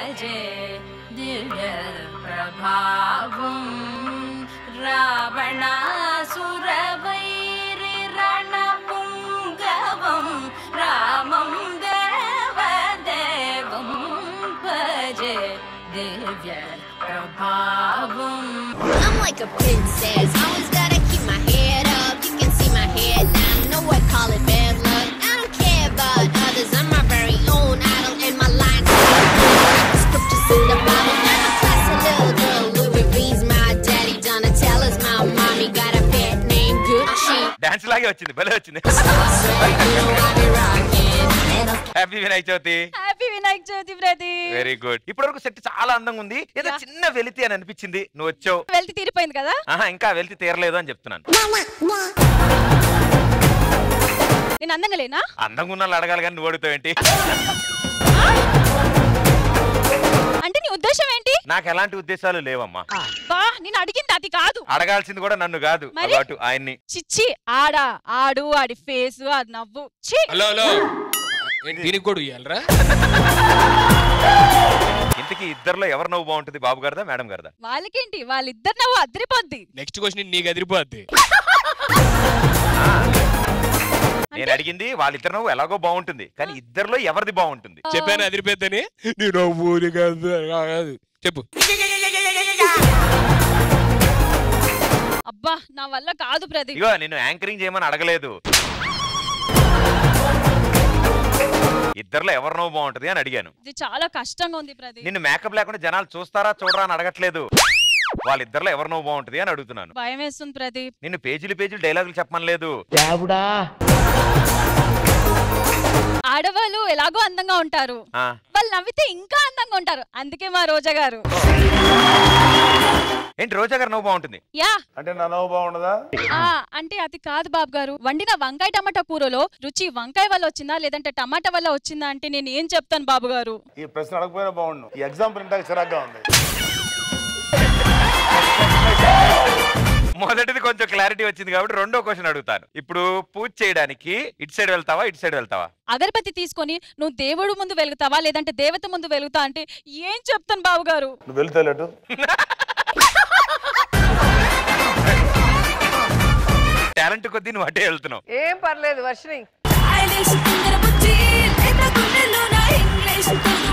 భజే దివ్య ప్రభావం రావణాసురవైరి రణపుంగవం రామం దేవదేవం భజే దివ్య ప్రభావం I'm like a princess, always gotta keep my head up. You can see my head now, know I call it bad luck. I don't care about others, I'm my very own idol, and my lines are like the scriptures in the Bible. I'm a classy little girl, Louis V's my daddy, Donatella's my mommy, got a pet named Gucci. Dance లాగే వచ్చింది భలే వచ్చింది So you know I be rocking, and I'm happy Vinayaka Chavithi happy Vinayaka Chavithi ప్రతి very good ఇప్పటి వరకు set చాలా అందంగా ఉంది ఏదో Yeah. చిన్న వెలితి అని అనిపించింది నువ్వు వచ్చావు వెళ్తే తీరిపోయింది కదా ఆహా ఇంకా వెలితి తీరలేదు అని చెప్తున్నాను నేను అందంగా లేనా అందంగా ఉన్న వాళ్ళు అడగాలి కానీ నువ్వు అడుగుతావు ఏంటి అంటే నీ ఉద్దేశం ఏంటి నాకు ఎలాంటి ఉద్దేశాలు లేవమ్మా బా నేను అడిగింది అది కాదు అడగాల్సింది కూడా నన్ను కాదు మరి? అటు ఆయన్ని చిచ్చి ఆడా ఆడు ఆడి ఫేస్ ఆ నవ్వు ఛీ హలో హలో ఏంటి దీనికి కూడా ఇయ్యాలరా ఇంతకీ ఇద్దరులో ఎవరు నవ్వు బాగుంటుంది బాబు గారిదా మేడం గారిదా వాళ్ళకేంటి వాళ్ళిద్దరు నవ్వు అద్దరిపోద్ది నెక్స్ట్ క్వశ్చన్ నీకు అదిరిపోద్ది నేను అడిగింది వాళ్ళిద్దరు నవ్వు ఎలాగో బాగుంటుంది కానీ ఇద్దరిలో ఎవరిది బాగుంటుంది చెప్పాను అదిరిపోద్దని నేను ఊరి కాదు కాదు చెప్పు అబ్బా నా వల్ల కాదు ప్రదీప్ ఇగో నేను యాంకరింగ్ చేయమని అడగలేదు ఇద్దరిలో ఎవరు నవ్వు బాగుంటుంది అని అడిగాను ఇది చాలా కష్టంగా ఉంది ప్రదీప్ నిన్ను మేకప్ లేకుండా జనాలు చూస్తారా చూడరా అని అడగట్లేదు వాళ్ళిద్దరిలో ఎవరు నవ్వు బాగుంటుంది అని అడుగుతున్నాను భయం వేస్తుంది ప్రదీప్ నిన్ను పేజీలు పేజీలు డైలాగులు చెప్పమని లేదు ఆడవాళ్ళు ఎలాగో అందంగా ఉంటారు ఆ, వాళ్ళు నవ్వితే ఇంకా అందంగా ఉంటారు అందుకే మా రోజా గారు ఏంటి రోజా గారు నవ్వు బాగుంటుంది యా అంటే నా నవ్వు బాగుండదా ఆ అంటే అది కాదు బాబు గారు వండిన వంకాయ టమాటా కూరలో రుచి వంకాయ వల్ల వచ్చిందా లేదంటే టమాటా వల్ల వచ్చిందా అంటే నేను ఏం చెప్తాను బాబు గారు ఈ ప్రశ్న అడగపోయినా బాగుండు ఈ ఎగ్జాంపుల్ ఇంటాక చిరాగ్గా ఉంది మొదటిది కొంచెం క్లారిటీ వచ్చింది కాబట్టి రెండో క్వశ్చన్ అడుగుతాను ఇప్పుడు పూజ చేయడానికి ఇటు సైడ్ వెళ్తావా ఇటు సైడ్ వెళ్తావా అగరబత్తి తీసుకొని నువ్వు దేవుడు ముందు వెలుగుతావా లేదంటే దేవత ముందు వెలుగుతా అంటే ఏం చెప్తాను బాబు గారు నువ్వు వెళ్తే లేటు టాలెంట్ కొద్దీ నువ్వు అటే వెళ్తున్నావు ఏం పర్లేదు వర్షిని ఐలేష్ తుంగర బుజ్జి లేత గుండెల్లో నా ఇంగ్లీష్ తుంగర